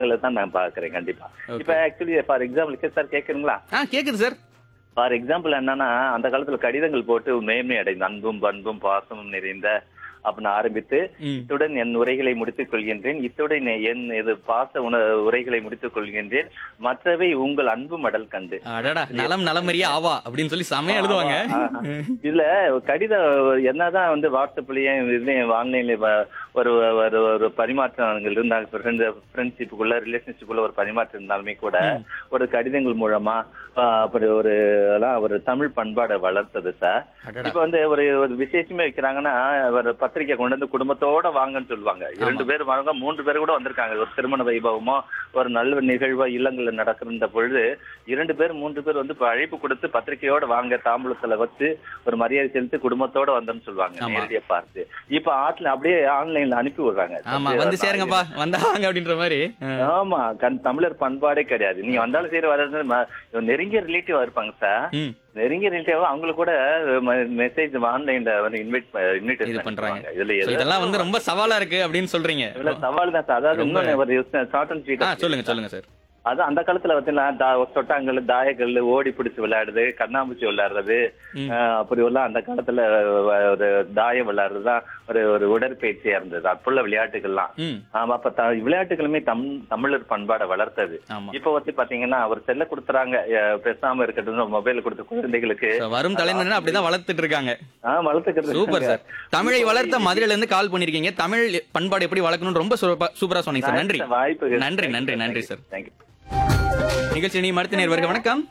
விஷயங்களை தான் நான் பாக்குறேன் கண்டிப்பா இப்ப ஆக்சுவலி ஃபார் எக்ஸாம்பிள் சார் கேக்குறீங்களா ஆ கேக்குது சார் ஃபார் எக்ஸாம்பிள் என்னன்னா அந்த காலத்துல கடிதங்கள் போட்டு மேன்மை அடைந்த அன்பும் பண்பும் பாசமும் நிறைந்த அப்படின்னு ஆரம்பித்து ம். இத்துடன் என் உரைகளை முடித்துக் கொள்கின்றேன் இத்துடன் என் இது பாச உண உரைகளை முடித்துக் கொள்கின்றேன் மற்றவை உங்கள் அன்பு மடல் கண்டு அடடா நலம் நலமறிய ஆவா அப்படின்னு சொல்லி செமையா எழுதுவாங்க ஆமா. இதுல கடித என்னதான் வந்து வாட்ஸ்அப்லயும் இதுலயும் ஆன்லைன்ல ஒரு ஒரு ஒரு பரிமாற்றங்கள் இருந்தாங்க ஃப்ரெண்ட்ஷிப்புக்குள்ள ரிலேஷன்ஷிப்புக்குள்ள ஒரு பரிமாற்றம் இருந்தாலுமே கூட ஒரு கடிதங்கள் மூலமா ஆஹ், அப்படி ஒரு எல்லாம் ஒரு தமிழ் பண்பாடை வளர்த்தது சார் அடடா இப்ப வந்து ஒரு ஒரு விசேஷமே வைக்கிறாங்கன்னா ஒரு பத்திரிக்கை கொண்டு வந்து குடும்பத்தோட வாங்கன்னு சொல்லுவாங்க இரண்டு பேர் வாங்க மூன்று பேர் கூட வந்திருக்காங்க ஒரு திருமண வைபவமோ ஒரு நல்ல நிகழ்வோ இல்லங்கள்ல நடக்கிற பொழுது இரண்டு பேர் மூன்று பேர் வந்து இப்ப அழைப்பு கொடுத்து பத்திரிக்கையோட வாங்க தாம்பூலத்துல வச்சு ஒரு மரியாதை செலுத்தி குடும்பத்தோட வந்தோம்னு சொல்லுவாங்க ஆமா. நேரடியா பார்த்து இப்ப ஆட்ல அப்படியே ஆன்லைன்ல அனுப்பி விடுறாங்க ஆமா வந்து சேருங்கப்பா வந்தாங்க அப்படின்ற மாதிரி ஆ. ஆமா கண் தமிழர் பண்பாடே கிடையாது நீங்க வந்தாலும் சரி வராது நெருங்கிய ரிலேட்டிவா இருப்பாங்க சார் ம் நெருங்கிய ரிலேட்டிவா அவங்களுக்கு கூட மெசேஜ் ஆன்லைன்ல வந்து இன்வைட் இது இன்விடேஷன் பண்றாங்க இதுல So, எது இதெல்லாம் வந்து ரொம்ப சவாலா இருக்கு அப்படின்னு சொல்றீங்க இதுல சவால் தான் சார் அதாவது ரொம்ப- இன்னொன்னு ஒரு ஷார்ட் அண்ட் ஆ ஸ்வீட் சொல்லுங்க சொல்லுங்க சார் அது அந்த காலத்துல பாத்தீங்கன்னா தா- தொட்டாங்கல் தாயக்கல் ஓடி பிடிச்சு விளையாடுறது கண்ணாமூச்சி விளையாடுறது ம். ஆஹ் அப்படி எல்லாம் அந்த காலத்துல வ- ஒரு தாயம் விளையாடுறதுதான் ஒரு ஒரு உடற்பயிற்சியா இருந்தது அப்புள்ள விளையாட்டுகள்லாம் ம் ஆமா அப்ப த- விளையாட்டுகளுமே தம் தமிழர் பண்பாடை வளர்த்தது ஆமா இப்ப வந்து பாத்தீங்கன்னா அவர் செல்ல கொடுத்துறாங்க அஹ் பேசாம இருக்கட்டும் மொபைல் கொடுத்த குழந்தைகளுக்கு So, வரும் தலைமுறை அப்படிதான் வளர்த்துட்டு இருக்காங்க ஆஹ் வளர்த்துக்கிறது சூப்பர் சார் தமிழை வளர்த்த மதுரையில இருந்து கால் பண்ணிருக்கீங்க தமிழ் பண்பாடு எப்படி வளர்க்கணும்னு ரொம்ப சூப்பரா- சூப்பரா சொன்னீங்க சார் நன்றி வாய்ப்பு நன்றி நன்றி நன்றி சார் தேங்க்யூ நிகழ்ச்சி நீ மருத்துவ நேர்வர்கள் வணக்கம்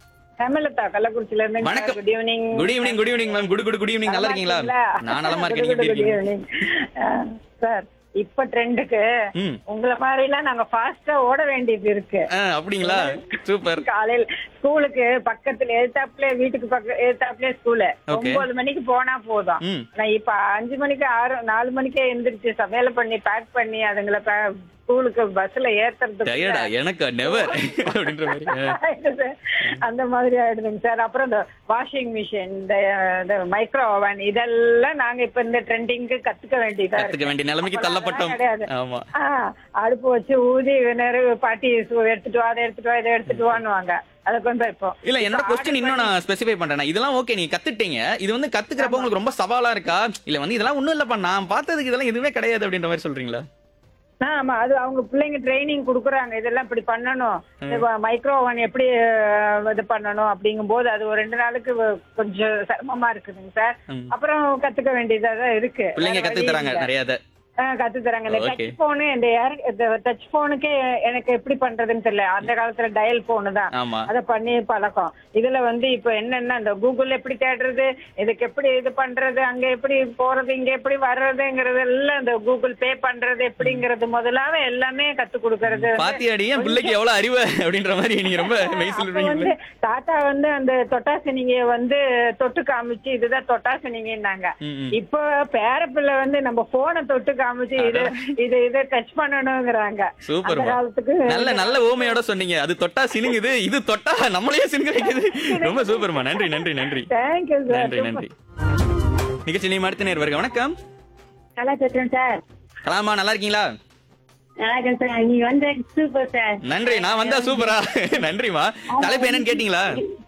ஹேமலதா கள்ளக்குறிச்சில இருந்து வணக்கம். Good evening good evening good evening ma'am good good good evening நல்லா இருக்கீங்களா நான் நலமா இருக்கேன் நீங்க எப்படி இருக்கீங்க சார் இப்ப ட்ரெண்டுக்கு ம் உங்களை மாதிரி எல்லாம் நாங்க ஃபாஸ்டா ஓட வேண்டியது இருக்கு ஆ, அப்படிங்களா சூப்பர் காலையில ஸ்கூலுக்கு பக்கத்துல எழுத்தாப்புல வீட்டுக்கு பக்கம் எழுத்தாப்புல ஸ்கூலு Okay. ஒன்பது மணிக்கு போனா போதும் ம் நான் இப்ப அஞ்சு மணிக்கு ஆறு நாலு மணிக்கே எந்திரிச்சு சமையல் பண்ணி பேக் பண்ணி அதுங்களை ப- ஸ்கூலுக்கு பஸ்ல ஏத்துறதுக்கு டயர்டா எனக்கு நெவர் அப்படின்ற மாதிரி ஆ. ஆயிடுது. அந்த மாதிரி ஆயிடுதுங்க சார் அப்புறம் இந்த வாஷிங் மிஷின் இந்த மைக்ரோ ஓவன் இதெல்லாம் நாங்க இப்ப இந்த ட்ரெண்டிங்க்கு கத்துக்க வேண்டியதா கத்துக்க வேண்டிய நிலைமைக்கு அப்பெல்லாம் தள்ளப்பட்டோம் அதெல்லாம் கிடையாது. ஆமா ஆ, அடுப்பு வச்சு ஊதி நெரு பாட்டி சு- எடுத்துட்டு வா அதை எடுத்துட்டு வா இதை எடுத்துட்டு வான்னுவாங்க அதை கொண்டு போய் இப்போ இல்ல என்னோட கொஸ்டின் இன்னும் நான் ஸ்பெசிஃபை பண்றேன் இதெல்லாம் ஓகே நீங்க கத்துட்டீங்க இது வந்து கத்துக்கிறப்ப உங்களுக்கு ரொம்ப சவாலா இருக்கா இல்ல வந்து இதெல்லாம் ஒண்ணும் இல்லப்பா நான் பார்த்ததுக்கு இதெல்லாம் எதுவுமே கிடையாது அப்படின்ற மாதிரி சொல்றீங்களா ஆ, ஆமா அது அவங்க பிள்ளைங்க ட்ரைனிங் குடுக்குறாங்க இதெல்லாம் இப்படி பண்ணணும் மைக்ரோ ஓவன் எப்படி அஹ், இது பண்ணணும் அப்படிங்கும் போது அது ஒரு ரெண்டு நாளுக்கு வ- கொஞ்சம் சிரமமா இருக்குதுங்க சார் ம். அப்புறம் கத்துக்க வேண்டியதா தான் இருக்கு பிள்ளைங்க வேற கத்து வழி தராங்க இல்ல. நிறைய இதை. ஆ, கத்து தராங்க இந்த Okay. டச் போனு இந்த டச் போனுக்கே எனக்கு எப்படி பண்றதுன்னு தெரியல அந்த காலத்துல டயல் போனு தான் ஆமா அத பண்ணி பழக்கம் இதுல வந்து இப்ப என்னன்னா இந்த கூகுள் எப்படி தேடுறது இதுக்கு எப்படி இது பண்றது அங்க எப்படி போறது இங்க எப்படி வர்றதுங்கிறது எல்லாம் இந்த கூகுள் பே பண்றது எப்படிங்கிறது முதலாவே எல்லாமே கத்து கொடுக்கறது பாத்தியாடி என் பிள்ளைக்கு எவ்வளவு அறிவு அப்படின்ற மாதிரி நீங்க ரொம்ப மெய் அப்ப சொல்றீங்க வந்து தாத்தா வந்து அந்த தொட்டாசினிங்க வந்து தொட்டு காமிச்சு இதுதான் தொட்டாசினிங்கன்னாங்க ம், ம். இப்போ பேரப்பிள்ளை வந்து நம்ம போனை தொட்டு காமிச்சு இது இது இதை டச் பண்ணணுங்கிறாங்க சூப்பர் அந்த காலத்துக்கு நல்ல நல்ல ஓமையோட சொன்னீங்க அது தொட்டா சினுங்குது இது தொட்டா நம்மளையே சினுங்க வைக்குது ரொம்ப சூப்பர்மா நன்றி நன்றி நன்றி தேங்க்யூ சார் நன்றி நன்றி நிகழ்ச்சி நீ மடுத்த நேர்வர்கள் வணக்கம் நல்லா பேசுறேன் சார் கலாமா நல்லா இருக்கீங்களா நல்லா இருக்கேன் சார் நீங்க வந்து சூப்பர் சார் நன்றி நான் வந்தா சூப்பரா நன்றிமா தலைப்பு என்னன்னு கேட்டீங்களா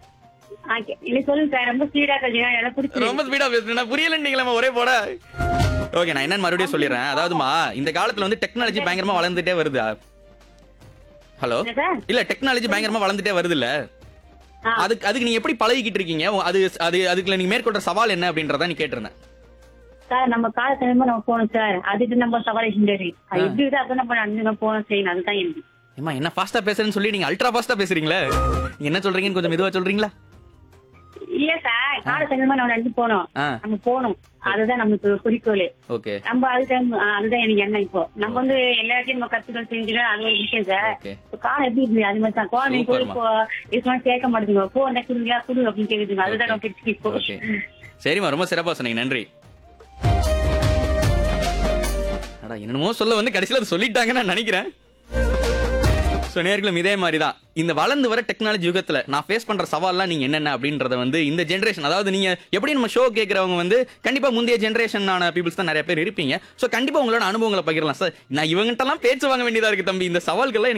ஆ, கே- இல்ல சொல்லுங்க சார் ரொம்ப ஸ்பீடா பேசுறீங்க எனக்கு பிடிச்சி ரொம்ப ஸ்பீடா பேசுறேன் புரியலன்னீங்களா ஒரே போட ஓகே நான் என்னன்னு மறுபடியும் சொல்லிடுறேன் அதாவதுமா இந்த காலத்துல வந்து டெக்னாலஜி பயங்கரமா வளர்ந்துட்டே வருதா ஹலோ என்ன சார் இல்ல டெக்னாலஜி பயங்கரமா வளர்ந்துட்டே வருது இல்ல ஆ. அதுக்கு அதுக்கு நீங்க எப்படி பழகிக்கிட்டு இருக்கீங்க அது அது அதுக்குள்ள நீங்க மேற்கொள்ற சவால் என்ன அப்படின்றத நீ கேட்டிருந்தேன் சார் நம்ம கால தலைமை நம்ம போகணும் சார் அதுக்கு நம்ம சவால் செஞ்சாரு அது எப்படி இருக்குது அதான் நம்ம அஞ்சு போகணும் செய்யணும் அதுதான் எனக்கு ஏமா என்ன ஃபாஸ்டா பேசுறேன்னு சொல்லி நீங்க அல்ட்ரா ஃபாஸ்டா பேசுறீங்களே நீங்க என்ன சொல்றீங்கன்னு கொஞ்சம் மெதுவா சொல்றீங்களா இல்ல சார் கால தலைமை நம்ம அஞ்சு போகணும் ஆ நம்ம போகணும் அதுதான் நமக்கு குறிக்கோள் ஓகே நம்ம அதுதான் ஆ, அதுதான் எனக்கு என்ன இப்போ நம்ம வந்து எல்லாத்தையும் நம்ம கத்துக்கள் செஞ்சுக்கலாம் அது ஒரு விஷயம் சார் ஓகே இப்போ காலம் எப்படி இருக்கு அது மாதிரி தான் குழந்தைங்க கூட இப்போ இது சொன்னா கேட்க மாட்டேங்குங்க போ என்ன குடுங்க குடு அப்படின்னு கேக்குதுங்க அதுதான் நம்ம பிடிச்சி இப்போ ஓகே சரிம்மா ரொம்ப சிறப்பா சொன்னீங்க நன்றி அடா என்னமோ சொல்ல வந்து கடைசியில அதை சொல்லிட்டாங்கன்னு நான் நினைக்கிறேன் ஸோ நேர்களும் இதே மாதிரி தான் இந்த வளர்ந்து வர டெக்னாலஜி யுகத்துல நான் ஃபேஸ் பண்ற சவால்லாம் நீங்க என்னென்ன அப்படின்றத வந்து இந்த ஜென்ரேஷன் அதாவது நீங்க எப்படி நம்ம ஷோ கேட்கறவங்க வந்து கண்டிப்பா முந்தைய ஜென்ரேஷனான பீப்புள்ஸ் தான் நிறைய பேர் இருப்பீங்க ஸோ கண்டிப்பா உங்களோட அனுபவங்களை பகிரலாம் சார் நான் இவங்ககிட்டலாம் பேச்சு வாங்க வேண்டியதா இருக்கு தம்பி இந்த சவால்கள்லாம் எனக்கு